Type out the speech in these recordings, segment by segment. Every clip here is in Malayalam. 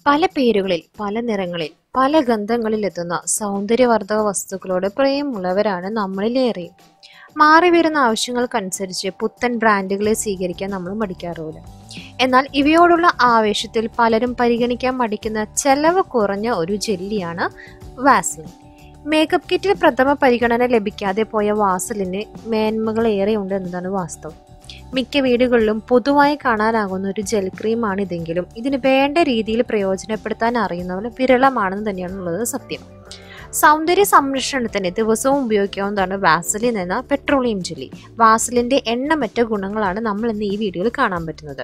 പല പേരുകളിൽ പല നിറങ്ങളിൽ പല ഗന്ധങ്ങളിൽ എത്തുന്ന സൗന്ദര്യവർദ്ധക വസ്തുക്കളോട് പ്രിയമുള്ളവരാണ് നമ്മളിലേറെയും മാറി വരുന്ന ആവശ്യങ്ങൾക്കനുസരിച്ച് പുത്തൻ ബ്രാൻഡുകളെ സ്വീകരിക്കാൻ നമ്മൾ മടിക്കാറുമില്ല എന്നാൽ ഇവയോടുള്ള ആവേശത്തിൽ പലരും പരിഗണിക്കാൻ മടിക്കുന്ന ചെലവ് കുറഞ്ഞ ഒരു ജെല്ലിയാണ് വാസലിൻ മേക്കപ്പ് കിറ്റിൽ പ്രഥമ പരിഗണന ലഭിക്കാതെ പോയ വാസലിന് മേന്മകൾ ഏറെയുണ്ട് എന്നതാണ് വാസ്തവം മിക്ക വീടുകളിലും പൊതുവായി കാണാനാകുന്ന ഒരു ജെൽ ക്രീമാണ് ഇതെങ്കിലും ഇതിന് വേണ്ട രീതിയിൽ പ്രയോജനപ്പെടുത്താൻ അറിയുന്നവർ വിരളമാണെന്ന് തന്നെയാണുള്ളത് സത്യം സൗന്ദര്യ സംരക്ഷണത്തിന് ദിവസവും ഉപയോഗിക്കാവുന്നതാണ് വാസലിൻ എന്ന പെട്രോളിയം ജെല്ലി വാസലിന്റെ എണ്ണമറ്റ ഗുണങ്ങളാണ് നമ്മൾ ഇന്ന് ഈ വീഡിയോയിൽ കാണാൻ പറ്റുന്നത്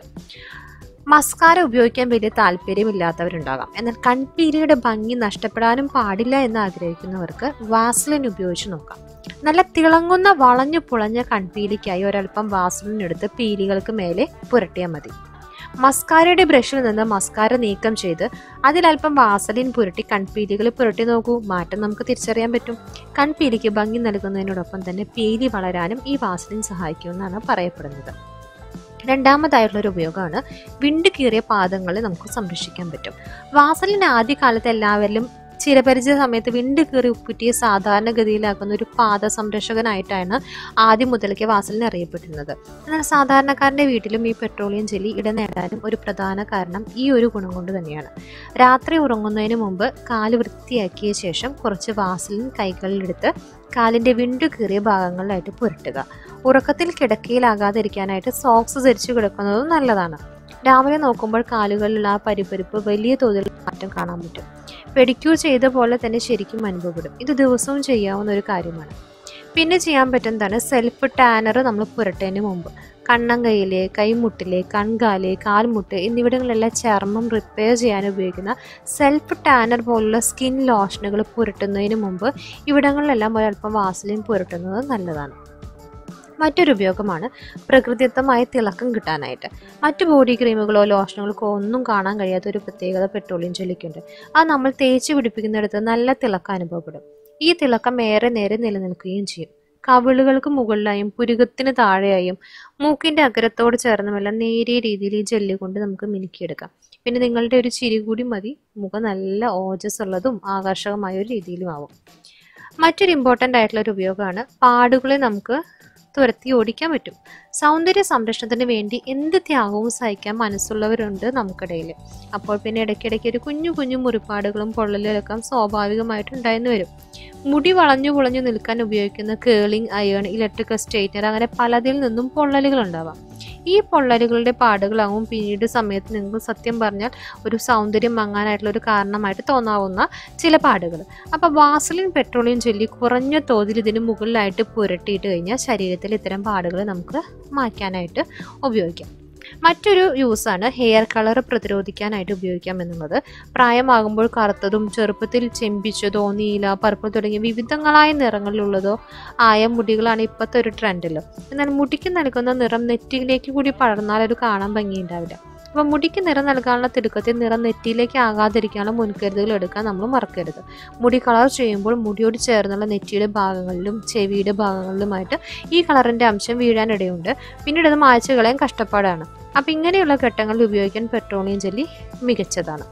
മസ്കാര ഉപയോഗിക്കാൻ വലിയ താല്പര്യമില്ലാത്തവരുണ്ടാകാം എന്നാൽ കൺപീലിയുടെ ഭംഗി നഷ്ടപ്പെടാനും പാടില്ല എന്ന് ആഗ്രഹിക്കുന്നവർക്ക് വാസലിൻ ഉപയോഗിച്ച് നോക്കാം നല്ല തിളങ്ങുന്ന വളഞ്ഞു പുളഞ്ഞ കൺപീലിക്കായി ഒരൽപ്പം വാസലിൻ എടുത്ത് പീലികൾക്ക് മേലെ പുരട്ടിയാൽ മതി മസ്കാരയുടെ ബ്രഷിൽ നിന്ന് മസ്കാര നീക്കം ചെയ്ത് അതിലൽപ്പം വാസലിൻ പുരട്ടി കൺപീലികൾ പുരട്ടി നോക്കൂ മാറ്റം നമുക്ക് തിരിച്ചറിയാൻ പറ്റും കൺപീലിക്ക് ഭംഗി നൽകുന്നതിനോടൊപ്പം തന്നെ പീലി വളരാനും ഈ വാസലിൻ സഹായിക്കുമെന്നാണ് പറയപ്പെടുന്നത് രണ്ടാമതായിട്ടുള്ള ഒരു ഉപയോഗമാണ് വിണ്ട് കീറിയ പാദങ്ങളെ നമുക്ക് സംരക്ഷിക്കാൻ പറ്റും വാസലിൻ ആദ്യകാലത്ത് എല്ലാവരിലും ചിരപരിചയ സമയത്ത് വിണ്ട് കീറി ഉപ്പുറ്റിയെ സാധാരണഗതിയിലാക്കുന്ന ഒരു പാദ സംരക്ഷകനായിട്ടാണ് ആദ്യം മുതൽക്കേ വാസലിൻ അറിയപ്പെട്ടിരുന്നത് എന്നാൽ സാധാരണക്കാരൻ്റെ വീട്ടിലും ഈ പെട്രോളിയം ജെല്ലി ഇട നേടാനും ഒരു പ്രധാന കാരണം ഈ ഒരു ഗുണം കൊണ്ട് തന്നെയാണ് രാത്രി ഉറങ്ങുന്നതിന് മുമ്പ് കാല് വൃത്തിയാക്കിയ ശേഷം കുറച്ച് വാസലിൻ കൈകളിലെടുത്ത് കാലിൻ്റെ വിണ്ടു കീറിയ ഭാഗങ്ങളിലായിട്ട് പുരട്ടുക ഉറക്കത്തിൽ കിടക്കയിലാകാതിരിക്കാനായിട്ട് സോക്സ് ധരിച്ചു കിടക്കുന്നതും നല്ലതാണ് രാവിലെ നോക്കുമ്പോൾ കാലുകളിലുള്ള ആ പരിപരിപ്പ് വലിയ തോതിൽ മാറ്റം കാണാൻ പറ്റും പെഡിക്യൂർ ചെയ്ത പോലെ തന്നെ ശരിക്കും അനുഭവപ്പെടും ഇത് ദിവസവും ചെയ്യാവുന്ന ഒരു കാര്യമാണ് പിന്നെ ചെയ്യാൻ പറ്റുന്നതാണ് സെൽഫ് ടാനർ നമ്മൾ പുരട്ടതിന് മുമ്പ് കണ്ണങ്കയിലെ കൈമുട്ടിലെ കൺകാല് കാൽമുട്ട് എന്നിവിടങ്ങളിലെല്ലാം ചർമ്മം റിപ്പയർ ചെയ്യാൻ ഉപയോഗിക്കുന്ന സെൽഫ് ടാനർ പോലുള്ള സ്കിൻ ലോഷനുകൾ പുരട്ടുന്നതിന് മുമ്പ് ഇവിടങ്ങളിലെല്ലാം ഒരല്പം വാസലിൻ പുരട്ടുന്നത് നല്ലതാണ് മറ്റൊരു ഉപയോഗമാണ് പ്രകൃതിദത്തമായ തിളക്കം കിട്ടാനായിട്ട് മറ്റു ബോഡി ക്രീമുകളോ ലോഷനുകൾക്കോ ഒന്നും കാണാൻ കഴിയാത്ത ഒരു പ്രത്യേകത പെട്രോളിയം ജെല്ലിക്കുണ്ട് അത് നമ്മൾ തേച്ച് പിടിപ്പിക്കുന്നിടത്ത് നല്ല തിളക്കം അനുഭവപ്പെടും ഈ തിളക്കം ഏറെ നേരെ നിലനിൽക്കുകയും ചെയ്യും കവിളുകൾക്ക് മുകളിലായും പുരുകത്തിന് താഴെയായും മൂക്കിന്റെ അഗ്രത്തോട് ചേർന്നുമെല്ലാം നേരിയ രീതിയിൽ ഈ ജെല്ലി കൊണ്ട് നമുക്ക് മിനുക്കിയെടുക്കാം പിന്നെ നിങ്ങളുടെ ഒരു ചിരി കൂടി മതി മുഖം നല്ല ഓജസ്സുള്ളതും ആകർഷകമായ ഒരു രീതിയിലും ആവും മറ്റൊരു ഇമ്പോർട്ടൻ്റ് ആയിട്ടുള്ള ഒരു ഉപയോഗമാണ് പാടുകളെ നമുക്ക് തുരത്തി ഓടിക്കാൻ പറ്റും സൗന്ദര്യ സംരക്ഷണത്തിന് വേണ്ടി എന്ത് ത്യാഗവും സഹിക്കാൻ മനസ്സുള്ളവരുണ്ട് നമുക്കിടയിൽ അപ്പോൾ പിന്നെ ഇടയ്ക്കിടയ്ക്ക് ഒരു കുഞ്ഞു കുഞ്ഞു മുറിപ്പാടുകളും പൊള്ളലുകളൊക്കെ സ്വാഭാവികമായിട്ട് ഉണ്ടായെന്ന് വരും മുടി വളഞ്ഞു പുളഞ്ഞു നിൽക്കാൻ ഉപയോഗിക്കുന്ന കേളിംഗ് അയേൺ ഇലക്ട്രിക്കൽ സ്റ്റേറ്റ്നർ അങ്ങനെ പലതിൽ നിന്നും പൊള്ളലുകൾ ഉണ്ടാവാം ഈ പൊള്ളലുകളുടെ പാടുകളാവും പിന്നീട് സമയത്ത് നിങ്ങൾക്ക് സത്യം പറഞ്ഞാൽ ഒരു സൗന്ദര്യം മങ്ങാനായിട്ടുള്ള ഒരു കാരണമായിട്ട് തോന്നാവുന്ന ചില പാടുകൾ അപ്പോൾ വാസലിൻ പെട്രോളിയം ജെല്ലി കുറഞ്ഞ തോതിൽ ഇതിന് മുകളിലായിട്ട് പുരട്ടിയിട്ട് കഴിഞ്ഞാൽ ശരീരത്തിൽ ഇത്തരം പാടുകൾ നമുക്ക് മാറ്റാനായിട്ട് ഉപയോഗിക്കാം മറ്റൊരു യൂസാണ് ഹെയർ കളർ പ്രതിരോധിക്കാനായിട്ട് ഉപയോഗിക്കാം എന്നുള്ളത് പ്രായമാകുമ്പോൾ കറുത്തതും ചെറുപ്പത്തിൽ ചെമ്പിച്ചതോ നീല പർപ്പിൾ തുടങ്ങിയ വിവിധങ്ങളായ നിറങ്ങളിലുള്ളതോ ആയ മുടികളാണ് ഇപ്പോഴത്തെ ഒരു ട്രെൻഡിൽ എന്നാൽ മുടിക്ക് നൽകുന്ന നിറം നെറ്റിയിലേക്ക് കൂടി പടർന്നാൽ ഒരു കാണാൻ ഭംഗിയുണ്ടാവില്ല അപ്പം മുടിക്ക് നിറം നൽകാനുള്ള തിടുക്കത്തിൽ നിറം നെറ്റിയിലേക്ക് ആകാതിരിക്കാനുള്ള മുൻകരുതലുകൾ എടുക്കാൻ നമ്മൾ മറക്കരുത് മുടി കളർ ചെയ്യുമ്പോൾ മുടിയോട് ചേർന്നുള്ള നെറ്റിയുടെ ഭാഗങ്ങളിലും ചെവിയുടെ ഭാഗങ്ങളിലുമായിട്ട് ഈ കളറിൻ്റെ അംശം വീഴാനിടയുണ്ട് പിന്നീട് അത് മായ്ച്ചു കളയാൻ കഷ്ടപ്പാടാണ് അപ്പം ഇങ്ങനെയുള്ള ഘട്ടങ്ങളിൽ ഉപയോഗിക്കാൻ പെട്രോളിയം ജെല്ലി മികച്ചതാണ്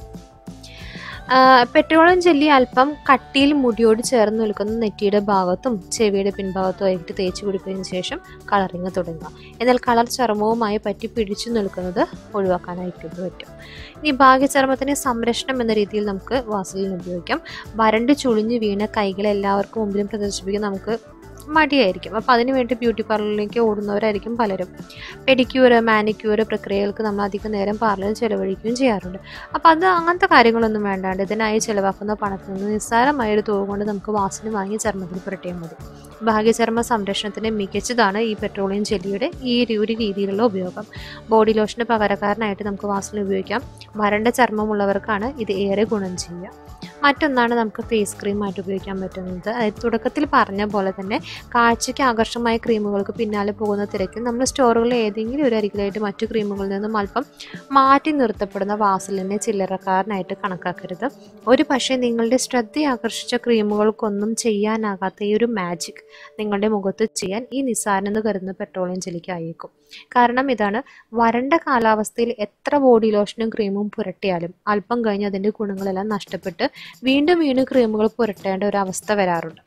പെട്രോളിയം ജെല്ലി അല്പം കട്ടിയിൽ മുടിയോട് ചേർന്ന് നിൽക്കുന്ന നെറ്റിയുടെ ഭാഗത്തും ചെവിയുടെ പിൻഭാഗത്തും ആയിട്ട് തേച്ച് പിടിപ്പിച്ചതിന് ശേഷം കളറിങ് തുടങ്ങുക എന്നാൽ കളർ ചർമ്മവുമായി പറ്റി പിടിച്ചു നിൽക്കുന്നത് ഒഴിവാക്കാനായിട്ട് പറ്റും ഇനി ഭാഗ്യചർമ്മത്തിന് സംരക്ഷണം എന്ന രീതിയിൽ നമുക്ക് വാസലിൻ ഉപയോഗിക്കാം വരണ്ട് ചുളിഞ്ഞു വീണ കൈകൾ എല്ലാവർക്കും മുമ്പിലും പ്രദർശിപ്പിക്കാൻ നമുക്ക് മടിയായിരിക്കും അപ്പോൾ അതിന് വേണ്ടി ബ്യൂട്ടി പാർലറിലേക്ക് ഓടുന്നവരായിരിക്കും പലരും പെഡിക്യൂർ മാനിക്യൂർ പ്രക്രിയകൾക്ക് നമ്മൾ അധികം നേരം പാർലറിൽ ചിലവഴിക്കുകയും ചെയ്യാറുണ്ട് അപ്പോൾ അത് അങ്ങനത്തെ കാര്യങ്ങളൊന്നും വേണ്ടാണ്ട് ഇതിനായി ചിലവാക്കുന്ന പണത്തിൽ നിന്ന് നിസ്സാരമായ ഒരു തുക കൊണ്ട് നമുക്ക് വാസന വാങ്ങി ചർമ്മത്തിൽ പുരട്ടിയാൽ മതി ഭാഗ്യചർമ്മ സംരക്ഷണത്തിന് മികച്ചതാണ് ഈ പെട്രോളിയം ജെല്ലിയുടെ ഈ ഒരു രീതിയിലുള്ള ഉപയോഗം ബോഡി ലോഷന് പകരക്കാരനായിട്ട് നമുക്ക് വാസന ഉപയോഗിക്കാം വരണ്ട ചർമ്മമുള്ളവർക്കാണ് ഇത് ഏറെ ഗുണം ചെയ്യുക മറ്റൊന്നാണ് നമുക്ക് ഫേസ് ക്രീമായിട്ട് ഉപയോഗിക്കാൻ പറ്റുന്നത് അതായത് തുടക്കത്തിൽ പറഞ്ഞ പോലെ തന്നെ കാഴ്ചയ്ക്ക് ആകർഷമായ ക്രീമുകൾക്ക് പിന്നാലെ പോകുന്ന തിരക്കിൽ നമ്മൾ സ്റ്റോറുകളിൽ ഏതെങ്കിലും ഒരു അരികിലായിട്ട് മറ്റു ക്രീമുകളിൽ നിന്നും അല്പം മാറ്റി നിർത്തപ്പെടുന്ന വാസലിനെ ചില്ലറക്കാരനായിട്ട് കണക്കാക്കരുത് ഒരു പക്ഷേ നിങ്ങളുടെ ശ്രദ്ധ ആകർഷിച്ച ക്രീമുകൾക്കൊന്നും ചെയ്യാനാകാത്ത ഈ ഒരു മാജിക് നിങ്ങളുടെ മുഖത്ത് ചെയ്യാൻ ഈ നിസ്സാരനെന്ന് കരുതുന്ന പെട്രോളിയം ജെല്ലിക്ക് ആയേക്കും കാരണം ഇതാണ് വരണ്ട കാലാവസ്ഥയിൽ എത്ര ബോഡി ലോഷനും ക്രീമും പുരട്ടിയാലും അല്പം കഴിഞ്ഞ് അതിൻ്റെ ഗുണങ്ങളെല്ലാം നഷ്ടപ്പെട്ട് വീണ്ടും വീണ്ടും ക്രീമുകൾ പുരട്ടേണ്ട ഒരു അവസ്ഥ വരാറുണ്ട്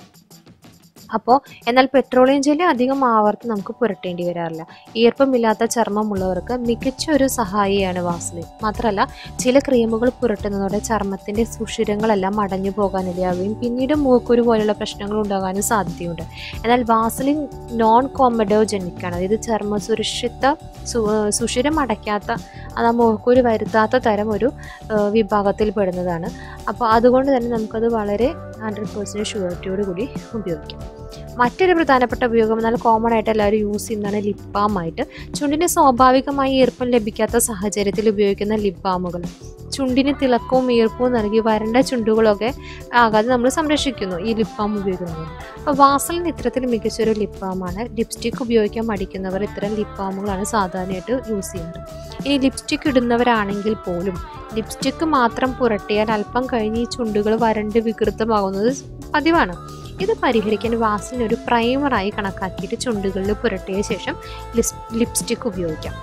അപ്പോൾ എന്നാൽ പെട്രോളിയം ജെല്ലി അധികം ആവർത്തി നമുക്ക് പുരട്ടേണ്ടി വരാറില്ല ഈർപ്പമില്ലാത്ത ചർമ്മമുള്ളവർക്ക് മികച്ച ഒരു സഹായിയാണ് വാസ്ലിൻ മാത്രമല്ല ചില ക്രീമുകൾ പുരട്ടുന്നതോടെ ചർമ്മത്തിന്റെ സുഷിരങ്ങളെല്ലാം അടഞ്ഞു പോകാനിടയാവുകയും പിന്നീട് മൂക്കുരു പോലുള്ള പ്രശ്നങ്ങൾ ഉണ്ടാകാനും സാധ്യതയുണ്ട് എന്നാൽ വാസലിൻ നോൺ കോമഡോജനിക് ആണ് അതായത് ചർമ്മ സുരക്ഷിത സു- സുഷിരം അടയ്ക്കാത്ത അത് ആ മൂക്കുരു വരുത്താത്ത തരം ഒരു ആ, വിഭാഗത്തിൽ പെടുന്നതാണ് അപ്പോൾ അതുകൊണ്ട് തന്നെ നമുക്കത് വളരെ ഹൺഡ്രഡ് പേഴ്സൻറ്റ് ഷുവറിറ്റിയോട് കൂടി ഉപയോഗിക്കാം മറ്റൊരു പ്രധാനപ്പെട്ട ഉപയോഗം എന്നാൽ കോമൺ ആയിട്ട് എല്ലാവരും യൂസ് ചെയ്യുന്നതാണ് ലിപ് ബാം ആയിട്ട് ചുണ്ടിന് സ്വാഭാവികമായി ഈർപ്പം ലഭിക്കാത്ത സാഹചര്യത്തിൽ ഉപയോഗിക്കുന്ന ലിപ് ബാമുകൾ ചുണ്ടിന് തിളക്കവും ഈർപ്പവും നൽകി വരണ്ട ചുണ്ടുകളൊക്കെ ആകാതെ നമ്മൾ സംരക്ഷിക്കുന്നു ഈ ലിപ് ബാം ഉപയോഗിക്കുന്നത് അപ്പോൾ വാസലിന് ഇത്തരത്തിൽ മികച്ചൊരു ലിപ് ബാമാണ് ലിപ്സ്റ്റിക് ഉപയോഗിക്കാൻ മടിക്കുന്നവർ ഇത്തരം ലിപ് ബാമുകളാണ് സാധാരണയായിട്ട് യൂസ് ചെയ്യുന്നത് ഇനി ലിപ്സ്റ്റിക് ഇടുന്നവരാണെങ്കിൽ പോലും ലിപ്സ്റ്റിക് മാത്രം പുരട്ടിയാൽ അല്പം കഴിഞ്ഞ് ഈ ചുണ്ടുകൾ വരണ്ട് വികൃതമാകുന്നത് പതിവാണ് ഇത് പരിഹരിക്കാൻ വാസലിന് ഒരു പ്രൈമറായി കണക്കാക്കിയിട്ട് ചുണ്ടുകളിൽ പുരട്ടിയ ശേഷം ലിസ് ലിപ്സ്റ്റിക് ഉപയോഗിക്കാം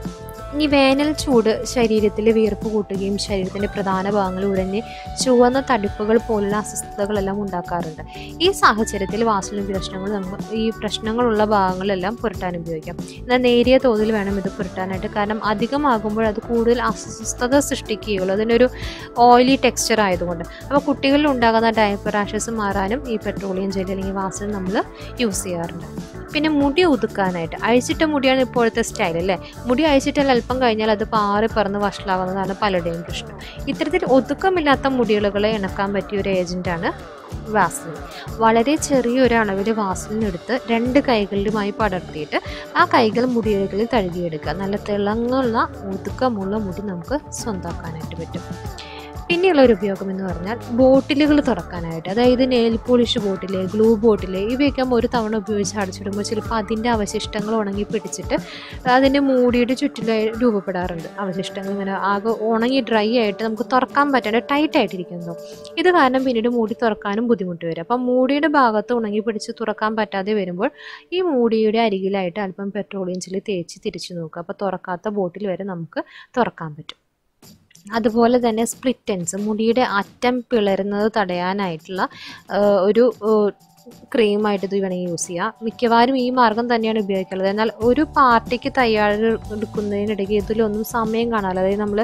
ഇനി വേനൽ ചൂട് ശരീരത്തിൽ വിയർപ്പ് കൂട്ടുകയും ശരീരത്തിൻ്റെ പ്രധാന ഭാഗങ്ങൾ ഉരഞ്ഞ് ചുവന്ന തടുപ്പുകൾ പോലുള്ള അസ്വസ്ഥതകളെല്ലാം ഉണ്ടാക്കാറുണ്ട് ഈ സാഹചര്യത്തിൽ വാസലിൻ പ്രശ്നങ്ങൾ നമുക്ക് ഈ പ്രശ്നങ്ങളുള്ള ഭാഗങ്ങളെല്ലാം പുരട്ടാൻ ഉപയോഗിക്കാം എന്നാൽ നേരിയ തോതിൽ വേണം ഇത് പുരട്ടാനായിട്ട് കാരണം അധികമാകുമ്പോൾ അത് കൂടുതൽ അസ്വസ്ഥത സൃഷ്ടിക്കുകയുള്ളൂ അതിനൊരു ഓയിലി ടെക്സ്ചർ ആയതുകൊണ്ട് അപ്പോൾ കുട്ടികളിൽ ഉണ്ടാകുന്ന ഡയപ്പർ റാഷസ് മാറാനും ഈ പെട്രോളിയം ജെല്ലി അല്ലെങ്കിൽ വാസലിൻ നമ്മൾ യൂസ് ചെയ്യാറുണ്ട് പിന്നെ മുടി ഒതുക്കാനായിട്ട് അഴിച്ചിട്ട മുടിയാണ് ഇപ്പോഴത്തെ സ്റ്റൈൽ അല്ലേ മുടി അഴിച്ചിട്ടാൽ അല്പം കഴിഞ്ഞാൽ അത് പാറി പറന്ന് വഷളാകുന്നതാണ് പലരുടെയും പ്രശ്നം ഇത്തരത്തിൽ ഒതുക്കമില്ലാത്ത മുടികളുകളെ ഇണക്കാൻ പറ്റിയ ഒരു ഏജന്റാണ് വാസലിൻ വളരെ ചെറിയൊരു അളവിൽ വാസലിൻ എടുത്ത് രണ്ട് കൈകളിലുമായി പടർത്തിയിട്ട് ആ കൈകൾ മുടികളിൽ തഴുകിയെടുക്കുക നല്ല തിളങ്ങുള്ള ഒതുക്കമുള്ള മുടി നമുക്ക് സ്വന്തമാക്കാനായിട്ട് പറ്റും പിന്നെയുള്ള ഒരു ഉപയോഗം എന്ന് പറഞ്ഞാൽ ബോട്ടിലുകൾ തുറക്കാനായിട്ട് അതായത് nail polish bottle glue bottle ഇവയൊക്കെ ഒരു തവണ ഉപയോഗിച്ച് അടച്ചിടുമ്പോൾ ചിലപ്പോൾ അതിൻ്റെ അവശിഷ്ടങ്ങൾ ഉണങ്ങി പിടിച്ചിട്ട് അതിൻ്റെ മൂടിയുടെ ചുറ്റിലായി രൂപപ്പെടാറുണ്ട് അവശിഷ്ടങ്ങൾ ഇങ്ങനെ ആകെ ഉണങ്ങി ഡ്രൈ ആയിട്ട് നമുക്ക് തുറക്കാൻ പറ്റാണ്ട് ടൈറ്റ് ആയിട്ടിരിക്കുന്നു ഇത് കാരണം പിന്നീട് മൂടി തുറക്കാനും ബുദ്ധിമുട്ട് വരും അപ്പം മൂടിയുടെ ഭാഗത്ത് ഉണങ്ങി പിടിച്ച് തുറക്കാൻ പറ്റാതെ വരുമ്പോൾ ഈ മൂടിയുടെ അരികിലായിട്ട് അല്പം പെട്രോളിയം ചില്ലി തേച്ച് തിരിച്ചു നോക്കുക അപ്പോൾ തുറക്കാത്ത ബോട്ടിൽ വരെ നമുക്ക് തുറക്കാൻ പറ്റും അതുപോലെ തന്നെ സ്പ്ലിറ്റൻസ് മുടിയുടെ അറ്റം പിളരുന്നത് തടയാനായിട്ടുള്ള ആ, ഒരു ക്രീമായിട്ട് ഇത് വേണമെങ്കിൽ യൂസ് ചെയ്യാം മിക്കവാറും ഈ മാർഗം തന്നെയാണ് ഉപയോഗിക്കുന്നത് എന്നാൽ ഒരു പാർട്ടിക്ക് തയ്യാറെടുക്കുന്നതിനിടയ്ക്ക് ഇതിലൊന്നും സമയം കാണാമല്ലോ അതായത് നമ്മൾ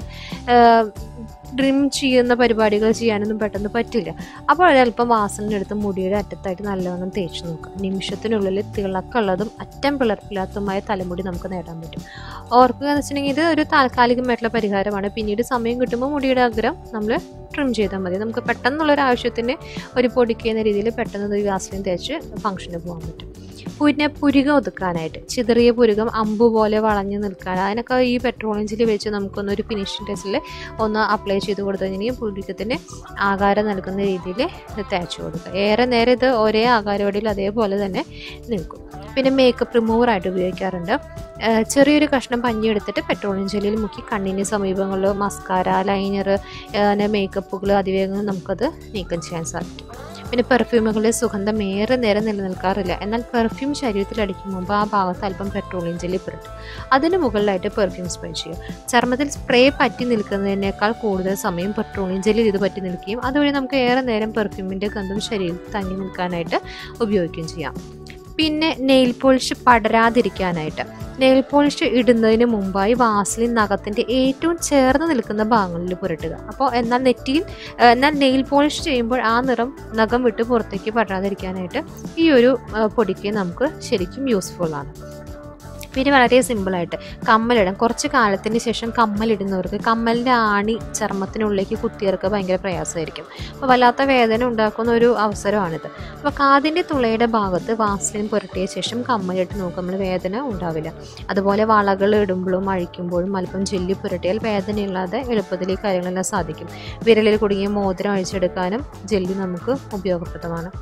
ഡ്രിം ചെയ്യുന്ന പരിപാടികൾ ചെയ്യാനൊന്നും പെട്ടെന്ന് പറ്റില്ല അപ്പോൾ ഒരല്പം വാസനെടുത്ത് മുടിയുടെ അറ്റത്തായിട്ട് നല്ലവണ്ണം തേച്ച് നോക്കുക നിമിഷത്തിനുള്ളിൽ തിളക്കമുള്ളതും അറ്റം പിളർപ്പില്ലാത്തതുമായ തലമുടി നമുക്ക് നേടാൻ പറ്റും ഓർക്കുക എന്ന് വെച്ചിട്ടുണ്ടെങ്കിൽ ഇത് ഒരു താൽക്കാലികമായിട്ടുള്ള പരിഹാരമാണ് പിന്നീട് സമയം കിട്ടുമ്പോൾ മുടിയുടെ അഗ്രം നമ്മൾ ട്രിം ചെയ്താൽ മതി നമുക്ക് പെട്ടെന്നുള്ളൊരു ആവശ്യത്തിന് ഒരു പൊടിക്കുന്ന രീതിയിൽ പെട്ടെന്ന് ഒരു വാസലിൻ തേച്ച് ഫംഗ്ഷന് പോകാൻ പറ്റും പിന്നെ പുരുകം ഒതുക്കാനായിട്ട് ചിതറിയ പുരുകം അമ്പ് പോലെ വളഞ്ഞു നിൽക്കാൻ അതിനൊക്കെ ഈ പെട്രോളിയം ചില്ലി വെച്ച് നമുക്കൊന്നൊരു ഫിനിഷിംഗ് ടെസ്റ്റിൽ ഒന്ന് അപ്ലൈ ചെയ്ത് കൊടുത്തു കഴിഞ്ഞാൽ പുരുക്കത്തിന് ആകാരം നൽകുന്ന രീതിയിൽ ഇത് തേച്ച് കൊടുക്കുക ഏറെ നേരം ഇത് ഒരേ ആകാരവടിയിൽ അതേപോലെ തന്നെ നിൽക്കും പിന്നെ മേക്കപ്പ് റിമൂവറായിട്ട് ഉപയോഗിക്കാറുണ്ട് ഏഹ് ചെറിയൊരു കഷ്ണം പഞ്ഞി എടുത്തിട്ട് പെട്രോളിയം ജെല്ലിൽ മുക്കി കണ്ണിന് സമീപങ്ങളിൽ മസ്കാര ലൈനർ അങ്ങനെ മേക്കപ്പുകൾ അതിവേഗം നമുക്കത് നീക്കം ചെയ്യാൻ സാധിക്കും പിന്നെ പെർഫ്യൂമുകളുടെ സുഗന്ധം ഏറെ നേരം നിലനിൽക്കാറില്ല എന്നാൽ പെർഫ്യൂം ശരീരത്തിൽ അടിക്കും മുമ്പ് ആ ഭാഗത്ത് അല്പം പെട്രോളിയം ജെല്ലി പുരട്ടും അതിന് മുകളിലായിട്ട് പെർഫ്യൂം സ്പ്രേ ചെയ്യും ചർമ്മത്തിൽ സ്പ്രേ പറ്റി നിൽക്കുന്നതിനേക്കാൾ കൂടുതൽ സമയം പെട്രോളിയം ജെല്ലിൽ ഇത് പറ്റി നിൽക്കുകയും അതുവഴി നമുക്ക് ഏറെ നേരം പെർഫ്യൂമിൻ്റെ ഗന്ധം ശരീരത്തിൽ തങ്ങി നിൽക്കാനായിട്ട് ഉപയോഗിക്കുകയും ചെയ്യാം പിന്നെ നെയിൽ പോളിഷ് പടരാതിരിക്കാനായിട്ട് നെയിൽ പോളിഷ് ഇടുന്നതിന് മുമ്പായി വാസലിൻ നഖത്തിൻ്റെ ഏറ്റവും ചേർന്ന് നിൽക്കുന്ന ഭാഗങ്ങളിൽ പുരട്ടുക അപ്പോൾ എന്നാൽ നെറ്റിയിൽ ഏഹ്, എന്നാൽ നെയിൽ പോളിഷ് ചെയ്യുമ്പോൾ ആ നിറം നഖം വിട്ട് പുറത്തേക്ക് പടാതിരിക്കാനായിട്ട് ഈ ഒരു ഏഹ്, പൊടിക്ക് നമുക്ക് ശരിക്കും യൂസ്ഫുൾ ആണ് പിന്നെ വളരെ സിമ്പിളായിട്ട് കമ്മലിടാം കുറച്ച് കാലത്തിന് ശേഷം കമ്മലിടുന്നവർക്ക് കമ്മലിൻ്റെ ആണി ചർമ്മത്തിനുള്ളിലേക്ക് കുത്തിയിറക്കുക ഭയങ്കര പ്രയാസമായിരിക്കും അപ്പോൾ വല്ലാത്ത വേദന ഉണ്ടാക്കുന്ന ഒരു അവസരമാണിത് അപ്പോൾ കാതിൻ്റെ തുളയുടെ ഭാഗത്ത് വാസലിൻ പുരട്ടിയ ശേഷം കമ്മലിട്ട് നോക്കും നമ്മൾ വേദന ഉണ്ടാവില്ല അതുപോലെ വളകൾ ഇടുമ്പോഴും അഴിക്കുമ്പോഴും അല്പം ജെല്ലി പുരട്ടിയാൽ വേദനയില്ലാതെ എളുപ്പത്തിൽ ഈ കാര്യങ്ങളെല്ലാം സാധിക്കും വിരലിൽ കുടുങ്ങിയ മോതിരം അഴിച്ചെടുക്കാനും ജെല്ലി നമുക്ക് ഉപയോഗപ്രദമാണ്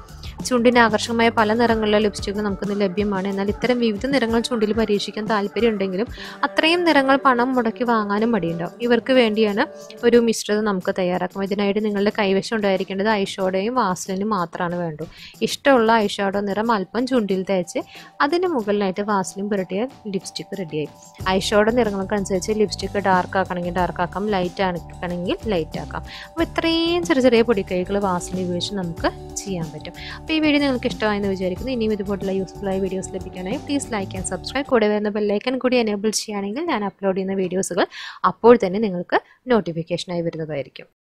ചുണ്ടിന് ആകർഷകമായ പല നിറങ്ങളിലെ ലിപ്സ്റ്റിക് നമുക്കിന്ന് ലഭ്യമാണ് എന്നാൽ ഇത്തരം വിവിധ നിറങ്ങൾ ചുണ്ടിൽ പരീക്ഷിക്കാൻ താല്പര്യം ഉണ്ടെങ്കിലും അത്രയും നിറങ്ങൾ പണം മുടക്കി വാങ്ങാനും മടിയുണ്ടാവും ഇവർക്ക് വേണ്ടിയാണ് ഒരു മിശ്രിതം നമുക്ക് തയ്യാറാക്കും ഇതിനായിട്ട് നിങ്ങളുടെ കൈവശം ഉണ്ടായിരിക്കേണ്ടത് ഐഷോഡയും വാസലിനും മാത്രമാണ് വേണ്ടു ഇഷ്ടമുള്ള ഐഷോഡോ നിറം അല്പം ചുണ്ടിൽ തേച്ച് അതിന് മുകളിലായിട്ട് വാസലിൻ പുരട്ടിയ ലിപ്സ്റ്റിക് റെഡിയായി ഐഷോഡോ നിറങ്ങൾക്കനുസരിച്ച് ലിപ്സ്റ്റിക് ഡാർക്ക് ആക്കണമെങ്കിൽ ഡാർക്ക് ആക്കാം ലൈറ്റ് ആക്കണമെങ്കിൽ ലൈറ്റ് ആക്കാം അപ്പോൾ ഇത്രയും ചെറിയ ചെറിയ പൊടിക്കൈകൾ വാസലിൻ ഉപയോഗിച്ച് നമുക്ക് ചെയ്യാൻ പറ്റും അപ്പോൾ ഈ വീഡിയോ നിങ്ങൾക്ക് ഇഷ്ടമായെന്ന് വിചാരിക്കുന്നു ഇനിയും ഇതുപോലുള്ള യൂസ്ഫുൾ ആയ വീഡിയോസ് ലഭിക്കാനായി പ്ലീസ് ലൈക്ക് ആൻഡ് സബ്സ്ക്രൈബ് കൂടെ വരുന്ന ബെല്ലൈക്കൻ കൂടി എനേബിൾ ചെയ്യുകയാണെങ്കിൽ ഞാൻ അപ്ലോഡ് ചെയ്യുന്ന വീഡിയോസുകൾ അപ്പോൾ തന്നെ നിങ്ങൾക്ക് നോട്ടിഫിക്കേഷനായി വരുന്നതായിരിക്കും